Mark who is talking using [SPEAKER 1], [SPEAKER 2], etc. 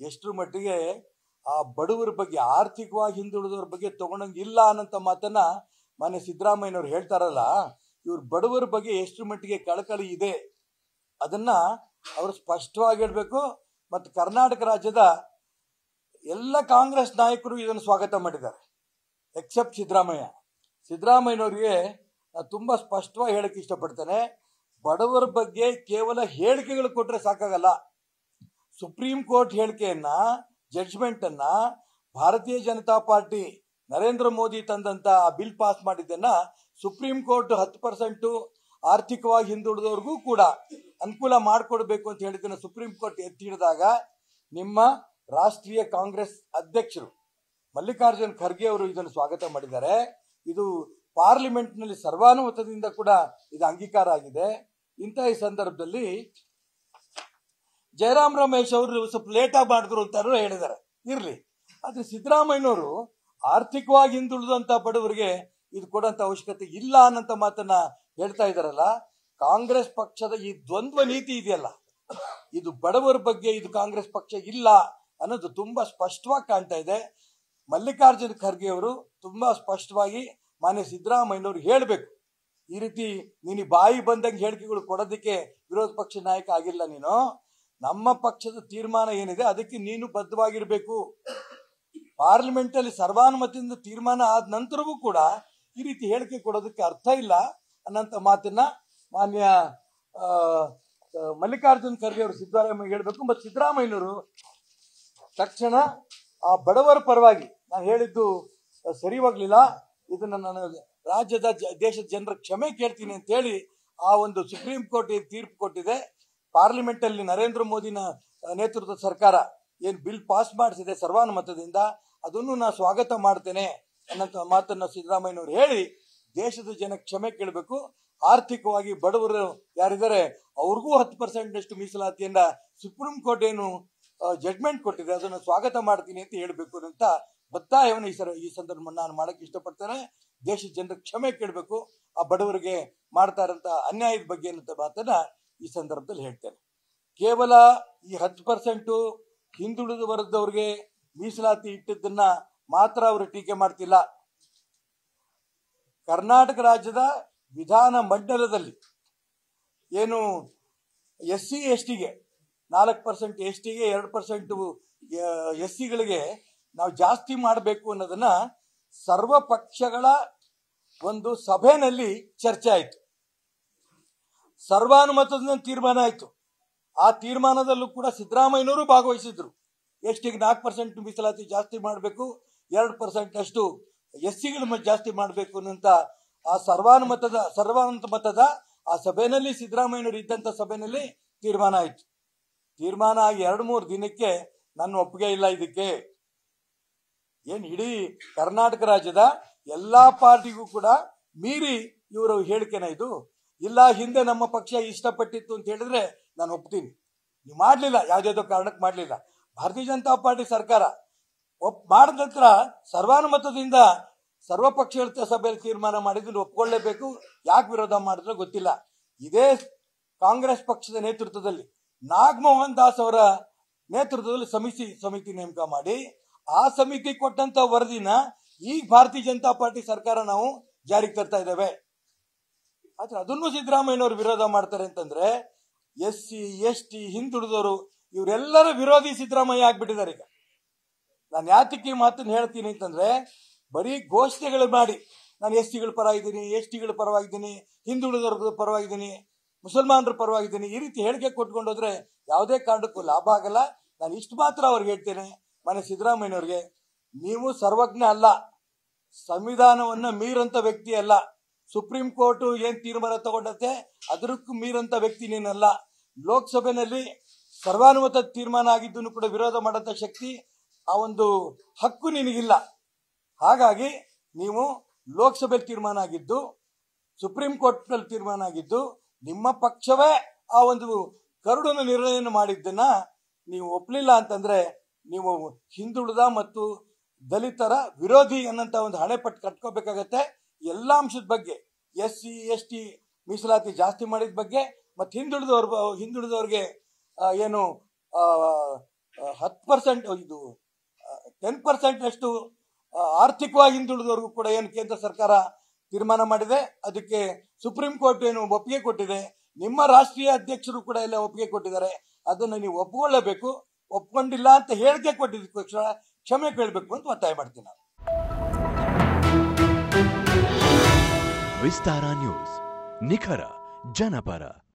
[SPEAKER 1] ಎಷ್ಟರ ಮಟ್ಟಿಗೆ ಆ ಬಡವರ ಬಗ್ಗೆ ಆರ್ಥಿಕವಾಗಿ ಹಿಂದುಳಿದವ್ರ ಬಗ್ಗೆ ತಗೊಂಡಂಗೆ ಇಲ್ಲ ಅನ್ನೋಂಥ ಮಾತನ್ನ ಮಾನ್ಯ ಸಿದ್ದರಾಮಯ್ಯನವ್ರು ಹೇಳ್ತಾರಲ್ಲ ಇವ್ರ ಬಡವರ ಬಗ್ಗೆ ಎಷ್ಟರ ಮಟ್ಟಿಗೆ ಕಳಕಳಿ ಇದೆ ಅದನ್ನ ಅವರು ಸ್ಪಷ್ಟವಾಗಿ ಹೇಳ್ಬೇಕು ಮತ್ತು ಕರ್ನಾಟಕ ರಾಜ್ಯದ ಎಲ್ಲ ಕಾಂಗ್ರೆಸ್ ನಾಯಕರು ಇದನ್ನು ಸ್ವಾಗತ ಮಾಡಿದ್ದಾರೆ ಎಕ್ಸೆಪ್ಟ್ ಸಿದ್ದರಾಮಯ್ಯ ಸಿದ್ದರಾಮಯ್ಯನವರಿಗೆ ನಾನು ತುಂಬಾ ಸ್ಪಷ್ಟವಾಗಿ ಹೇಳಕ್ಕೆ ಇಷ್ಟಪಡ್ತೇನೆ ಬಡವರ ಬಗ್ಗೆ ಕೇವಲ ಹೇಳಿಕೆಗಳು ಕೊಟ್ರೆ ಸಾಕಾಗಲ್ಲ ಸುಪ್ರೀಂ ಕೋರ್ಟ್ ಹೇಳಿಕೆಯನ್ನ ಜಡ್ಜ್ಮೆಂಟ್ ಅನ್ನ ಭಾರತೀಯ ಜನತಾ ಪಾರ್ಟಿ ನರೇಂದ್ರ ಮೋದಿ ತಂದಂತ ಆ ಬಿಲ್ ಪಾಸ್ ಮಾಡಿದ್ದನ್ನ ಸುಪ್ರೀಂ ಕೋರ್ಟ್ ಹತ್ತು ಪರ್ಸೆಂಟ್ ಆರ್ಥಿಕವಾಗಿ ಹಿಂದುಳಿದವ್ರಿಗೂ ಕೂಡ ಅನುಕೂಲ ಮಾಡಿಕೊಡ್ಬೇಕು ಅಂತ ಹೇಳಿದ್ದನ್ನ ಸುಪ್ರೀಂ ಕೋರ್ಟ್ ಎತ್ತಿ ಹಿಡಿದಾಗ ನಿಮ್ಮ ರಾಷ್ಟ್ರೀಯ ಕಾಂಗ್ರೆಸ್ ಅಧ್ಯಕ್ಷರು ಮಲ್ಲಿಕಾರ್ಜುನ್ ಖರ್ಗೆ ಅವರು ಇದನ್ನು ಸ್ವಾಗತ ಮಾಡಿದ್ದಾರೆ ಇದು ಪಾರ್ಲಿಮೆಂಟ್ನಲ್ಲಿ ಸರ್ವಾನುಮತದಿಂದ ಕೂಡ ಇದು ಅಂಗೀಕಾರ ಆಗಿದೆ ಇಂಥ ಈ ಸಂದರ್ಭದಲ್ಲಿ ಜಯರಾಮ್ ರಮೇಶ್ ಅವರು ಸ್ವಲ್ಪ ಲೇಟಾಗಿ ಮಾಡಿದ್ರು ಅಂತಾರು ಹೇಳಿದ್ದಾರೆ ಇರ್ಲಿ ಆದ್ರೆ ಸಿದ್ದರಾಮಯ್ಯನವರು ಆರ್ಥಿಕವಾಗಿ ಹಿಂದುಳಿದಂತ ಬಡವರಿಗೆ ಇದು ಕೊಡೋಂತ ಅವಶ್ಯಕತೆ ಇಲ್ಲ ಅನ್ನೋಂಥ ಮಾತನ್ನ ಹೇಳ್ತಾ ಇದಾರಲ್ಲ ಕಾಂಗ್ರೆಸ್ ಪಕ್ಷದ ಈ ದ್ವಂದ್ವ ನೀತಿ ಇದೆಯಲ್ಲ ಇದು ಬಡವರ ಬಗ್ಗೆ ಇದು ಕಾಂಗ್ರೆಸ್ ಪಕ್ಷ ಇಲ್ಲ ಅನ್ನೋದು ತುಂಬಾ ಸ್ಪಷ್ಟವಾಗಿ ಕಾಣ್ತಾ ಇದೆ ಮಲ್ಲಿಕಾರ್ಜುನ ಖರ್ಗೆ ಅವರು ತುಂಬಾ ಸ್ಪಷ್ಟವಾಗಿ ಮಾನ್ಯ ಸಿದ್ದರಾಮಯ್ಯನವರು ಹೇಳಬೇಕು ಈ ರೀತಿ ನೀನು ಬಾಯಿ ಬಂದಂಗೆ ಹೇಳಿಕೆಗಳು ಕೊಡೋದಕ್ಕೆ ವಿರೋಧ ಪಕ್ಷ ನಾಯಕ ಆಗಿಲ್ಲ ನೀನು ನಮ್ಮ ಪಕ್ಷದ ತೀರ್ಮಾನ ಏನಿದೆ ಅದಕ್ಕೆ ನೀನು ಬದ್ಧವಾಗಿರ್ಬೇಕು ಪಾರ್ಲಿಮೆಂಟ್ ಅಲ್ಲಿ ಸರ್ವಾನುಮತದಿಂದ ತೀರ್ಮಾನ ಆದ ನಂತರವೂ ಕೂಡ ಈ ರೀತಿ ಹೇಳಿಕೆ ಕೊಡೋದಕ್ಕೆ ಅರ್ಥ ಇಲ್ಲ ಅನ್ನೋಂಥ ಮಾತನ್ನ ಮಾನ್ಯ ಆ, ಆ, ಮಲ್ಲಿಕಾರ್ಜುನ್ ಖರ್ಗೆ ಅವರು ಸಿದ್ದರಾಮಯ್ಯ ಹೇಳಬೇಕು ಮತ್ತು ಸಿದ್ದರಾಮಯ್ಯನವರು ತಕ್ಷಣ ಆ ಬಡವರ ಪರವಾಗಿ ನಾನು ಹೇಳಿದ್ದು ಸರಿ ಹೋಗ್ಲಿಲ್ಲ ಇದನ್ನ ನಾನು ರಾಜ್ಯದ ಜ- ದೇಶದ ಜನರ ಕ್ಷಮೆ ಕೇಳ್ತೀನಿ ಅಂತ ಹೇಳಿ ಆ ಒಂದು ಸುಪ್ರೀಂ ಕೋರ್ಟ್ ಏನ್ ತೀರ್ಪು ಕೊಟ್ಟಿದೆ ಪಾರ್ಲಿಮೆಂಟ್ ಅಲ್ಲಿ ನರೇಂದ್ರ ಮೋದಿನ ಆ, ನೇತೃತ್ವದ ಸರ್ಕಾರ ಏನ್ ಬಿಲ್ ಪಾಸ್ ಮಾಡಿಸಿದೆ ಸರ್ವಾನುಮತದಿಂದ ಅದನ್ನು ನಾನು ಸ್ವಾಗತ ಮಾಡ್ತೇನೆ ಅನ್ನೋಂಥ ಮಾತನ್ನ ಸಿದ್ದರಾಮಯ್ಯನವರು ಹೇಳಿ ದೇಶದ ಜನ ಕ್ಷಮೆ ಕೇಳಬೇಕು ಆರ್ಥಿಕವಾಗಿ ಬಡವರು ಯಾರಿದ್ದಾರೆ ಅವ್ರಿಗೂ ಹತ್ತು ಪರ್ಸೆಂಟ್ ಅಷ್ಟು ಮೀಸಲಾತಿಯನ್ನ ಸುಪ್ರೀಂ ಕೋರ್ಟ್ ಏನು ಜಡ್ಮೆಂಟ್ ಕೊಟ್ಟಿದೆ ಅದನ್ನು ಸ್ವಾಗತ ಮಾಡ್ತೀನಿ ಅಂತ ಹೇಳಬೇಕು ಅಂತ ಒತ್ತಾಯವನ್ನು ಈ ಸರ ಈ ಸಂದರ್ಭ ನಾನು ಮಾಡಕ್ಕೆ ಇಷ್ಟಪಡ್ತೇನೆ ದೇಶದ ಜನರ ಕ್ಷಮೆ ಕೇಳಬೇಕು ಆ ಬಡವರಿಗೆ ಮಾಡ್ತಾ ಇರೋಂಥ ಅನ್ಯಾಯದ ಬಗ್ಗೆ ಅನ್ನೋ ಮಾತನ್ನ ಈ ಸಂದರ್ಭದಲ್ಲಿ ಹೇಳ್ತೇನೆ ಕೇವಲ ಈ ಹತ್ತು ಪರ್ಸೆಂಟು ಹಿಂದುಳಿದ ವರ್ಗದವ್ರಿಗೆ ಮೀಸಲಾತಿ ಇಟ್ಟಿದ್ದನ್ನ ಮಾತ್ರ ಅವರು ಟೀಕೆ ಮಾಡ್ತಿಲ್ಲ ಕರ್ನಾಟಕ ರಾಜ್ಯದ ವಿಧಾನ ಮಂಡಲದಲ್ಲಿ ಏನು ಎಸ್ ಸಿ ಎಸ್ ಟಿಗೆ ನಾಲ್ಕು ಪರ್ಸೆಂಟ್ ಎಸ್ ಟಿಗೆ ಎರಡು ಪರ್ಸೆಂಟ್ ಎಸ್ ಸಿಗಳಿಗೆ ನಾವು ಜಾಸ್ತಿ ಮಾಡಬೇಕು ಅನ್ನೋದನ್ನ ಸರ್ವ ಪಕ್ಷಗಳ ಒಂದು ಸಭೆಯಲ್ಲಿ ಚರ್ಚೆ ಆಯಿತು ಸರ್ವಾನುಮತದಿಂದ ತೀರ್ಮಾನ ಆಯಿತು ಆ ತೀರ್ಮಾನದಲ್ಲೂ ಕೂಡ ಸಿದ್ದರಾಮಯ್ಯನವರು ಭಾಗವಹಿಸಿದ್ರು ಎಸ್ ಟಿಗೆ ನಾಲ್ಕು ಪರ್ಸೆಂಟ್ ಮೀಸಲಾತಿ ಜಾಸ್ತಿ ಮಾಡಬೇಕು ಎರಡು ಪರ್ಸೆಂಟ್ ಅಷ್ಟು ಎಸ್ ಸಿಗಳು ಜಾಸ್ತಿ ಮಾಡಬೇಕು ಅನ್ನೋಂಥ ಆ ಸರ್ವಾನುಮತದ ಸರ್ವಾನುಮತ ಮತದ ಆ ಸಭೆಯಲ್ಲಿ ಸಿದ್ದರಾಮಯ್ಯನವರು ಇದ್ದಂಥ ಸಭೆಯಲ್ಲಿ ತೀರ್ಮಾನ ಆಯಿತು ತೀರ್ಮಾನ ಆಗಿ ಎರಡು ಮೂರು ದಿನಕ್ಕೆ ನನ್ನ ಒಪ್ಪಿಗೆ ಇಲ್ಲ ಇದಕ್ಕೆ ಏನ್ ಇಡೀ ಕರ್ನಾಟಕ ರಾಜ್ಯದ ಎಲ್ಲಾ ಪಾರ್ಟಿಗೂ ಕೂಡ ಮೀರಿ ಇವರು ಹೇಳಿಕೆನ ಇದು ಇಲ್ಲ ಹಿಂದೆ ನಮ್ಮ ಪಕ್ಷ ಇಷ್ಟಪಟ್ಟಿತ್ತು ಅಂತ ಹೇಳಿದ್ರೆ ನಾನು ಒಪ್ತೀನಿ ನೀವು ಮಾಡ್ಲಿಲ್ಲ ಯಾವ್ದಾವ್ದೋ ಕಾರಣಕ್ಕೆ ಮಾಡ್ಲಿಲ್ಲ ಭಾರತೀಯ ಜನತಾ ಪಾರ್ಟಿ ಸರ್ಕಾರ ಒಪ್ ಮಾಡಿದ ನಂತರ ಸರ್ವಾನುಮತದಿಂದ ಸರ್ವಪಕ್ಷ ಸಭೆಯಲ್ಲಿ ತೀರ್ಮಾನ ಮಾಡಿದ್ರು ಒಪ್ಕೊಳ್ಳೇಬೇಕು ಯಾಕೆ ವಿರೋಧ ಮಾಡಿದ್ರು ಗೊತ್ತಿಲ್ಲ ಇದೇ ಕಾಂಗ್ರೆಸ್ ಪಕ್ಷದ ನೇತೃತ್ವದಲ್ಲಿ ನಾಗಮೋಹನ್ ದಾಸ್ ಅವರ ನೇತೃತ್ವದಲ್ಲಿ ಸಮಿತಿ ಸಮಿತಿ ನೇಮಕ ಮಾಡಿ ಆ ಸಮಿತಿ ಕೊಟ್ಟಂತ ವರದಿನ ಈಗ ಭಾರತೀಯ ಜನತಾ ಪಾರ್ಟಿ ಸರ್ಕಾರ ನಾವು ಜಾರಿಗೆ ತರ್ತಾ ಇದ್ದೇವೆ ಆದ್ರೆ ಅದನ್ನು ಸಿದ್ದರಾಮಯ್ಯನವರು ವಿರೋಧ ಮಾಡ್ತಾರೆ ಅಂತಂದ್ರೆ ಎಸ್ ಸಿ ಎಸ್ ಟಿ ಹಿಂದುಳಿದವರು ಇವರೆಲ್ಲರ ವಿರೋಧಿ ಸಿದ್ದರಾಮಯ್ಯ ಆಗ್ಬಿಟ್ಟಿದ್ದಾರೆ ಈಗ ನಾನು ಯಾತಕ್ಕೆ ಈ ಮಾತನ್ನು ಹೇಳ್ತೀನಿ ಅಂತಂದ್ರೆ ಬರೀ ಘೋಷಣೆಗಳು ಮಾಡಿ ನಾನು ಎಸ್ ಟಿಗಳ ಪರವಾಗಿದ್ದೀನಿ ಎಸ್ ಟಿಗಳ ಪರವಾಗಿದ್ದೀನಿ ಹಿಂದುಳಿದವರ್ಗದ ಪರವಾಗಿದ್ದೀನಿ ಮುಸಲ್ಮಾನರ ಪರವಾಗಿದ್ದೀನಿ ಈ ರೀತಿ ಹೇಳಿಕೆ ಕೊಟ್ಕೊಂಡು ಹೋದ್ರೆ ಯಾವುದೇ ಕಾರಣಕ್ಕೂ ಲಾಭ ಆಗಲ್ಲ ನಾನು ಇಷ್ಟು ಮಾತ್ರ ಅವ್ರಿಗೆ ಹೇಳ್ತೇನೆ ಮನೆ ಸಿದ್ದರಾಮಯ್ಯನವ್ರಿಗೆ ನೀವು ಸರ್ವಜ್ಞ ಅಲ್ಲ ಸಂವಿಧಾನವನ್ನ ಮೀರಂತ ವ್ಯಕ್ತಿ ಅಲ್ಲ ಸುಪ್ರೀಂ ಕೋರ್ಟ್ ಏನ್ ತೀರ್ಮಾನ ತಗೊಂಡತ್ತೆ ಅದಕ್ಕೂ ಮೀರಂತ ವ್ಯಕ್ತಿ ನೀನಲ್ಲ ಲೋಕಸಭೆಯಲ್ಲಿ ಸರ್ವಾನುಮತ ತೀರ್ಮಾನ ಆಗಿದ್ದನ್ನು ಕೂಡ ವಿರೋಧ ಮಾಡಂತ ಶಕ್ತಿ ಆ ಒಂದು ಹಕ್ಕು ನಿನಗಿಲ್ಲ ಹಾಗಾಗಿ ನೀವು ಲೋಕಸಭೆಯಲ್ಲಿ ತೀರ್ಮಾನ ಆಗಿದ್ದು ಸುಪ್ರೀಂ ಕೋರ್ಟ್ನಲ್ಲಿ ತೀರ್ಮಾನ ಆಗಿದ್ದು ನಿಮ್ಮ ಪಕ್ಷವೇ ಆ ಒಂದು ಕರಡಿನ ನಿರ್ಣಯ ಮಾಡಿದ್ದನ್ನ ನೀವು ಒಪ್ಪಲಿಲ್ಲ ಅಂತಂದ್ರೆ ನೀವು ಹಿಂದುಳಿದ ಮತ್ತು ದಲಿತರ ವಿರೋಧಿ ಅನ್ನಂತ ಒಂದು ಹಣೆಪಟ್ಟು ಕಟ್ಕೋಬೇಕಾಗತ್ತೆ ಎಲ್ಲ ಅಂಶದ ಬಗ್ಗೆ ಎಸ್ ಸಿ ಎಸ್ ಟಿ ಮೀಸಲಾತಿ ಜಾಸ್ತಿ ಮಾಡಿದ ಬಗ್ಗೆ ಮತ್ತು ಹಿಂದುಳಿದವ್ರ ಹಿಂದುಳಿದವ್ರಿಗೆ ಆ, ಏನು ಆ, ಹತ್ತು ಪರ್ಸೆಂಟ್ ಇದು ಟೆನ್ ಪರ್ಸೆಂಟ್ ಅಷ್ಟು ಆ, ಆರ್ಥಿಕವಾಗಿ ಹಿಂದುಳಿದವರೆಗೂ ಕೂಡ ಏನು ಕೇಂದ್ರ ಸರ್ಕಾರ ತೀರ್ಮಾನ ಮಾಡಿದೆ ಅದಕ್ಕೆ ಸುಪ್ರೀಂ ಕೋರ್ಟ್ ಏನು ಒಪ್ಪಿಗೆ ಕೊಟ್ಟಿದೆ ನಿಮ್ಮ ರಾಷ್ಟ್ರೀಯ ಅಧ್ಯಕ್ಷರು ಕೂಡ ಎಲ್ಲ ಒಪ್ಪಿಗೆ ಕೊಟ್ಟಿದ್ದಾರೆ ಅದನ್ನು ನೀವು ಒಪ್ಪಿಕೊಳ್ಳಬೇಕು ಒಪ್ಕೊಂಡಿಲ್ಲ ಅಂತ ಹೇಳಿಕೆ ಕೊಟ್ಟಿದ್ದಕ್ಕೋಸ್ಕರ ಕ್ಷಮೆ ಕೇಳಬೇಕು ಅಂತ ಒತ್ತಾಯ ಮಾಡ್ತೀನಿ ನಾನು
[SPEAKER 2] ವಿಸ್ತಾರ ನ್ಯೂಸ್ ನಿಖರ ಜನಪರ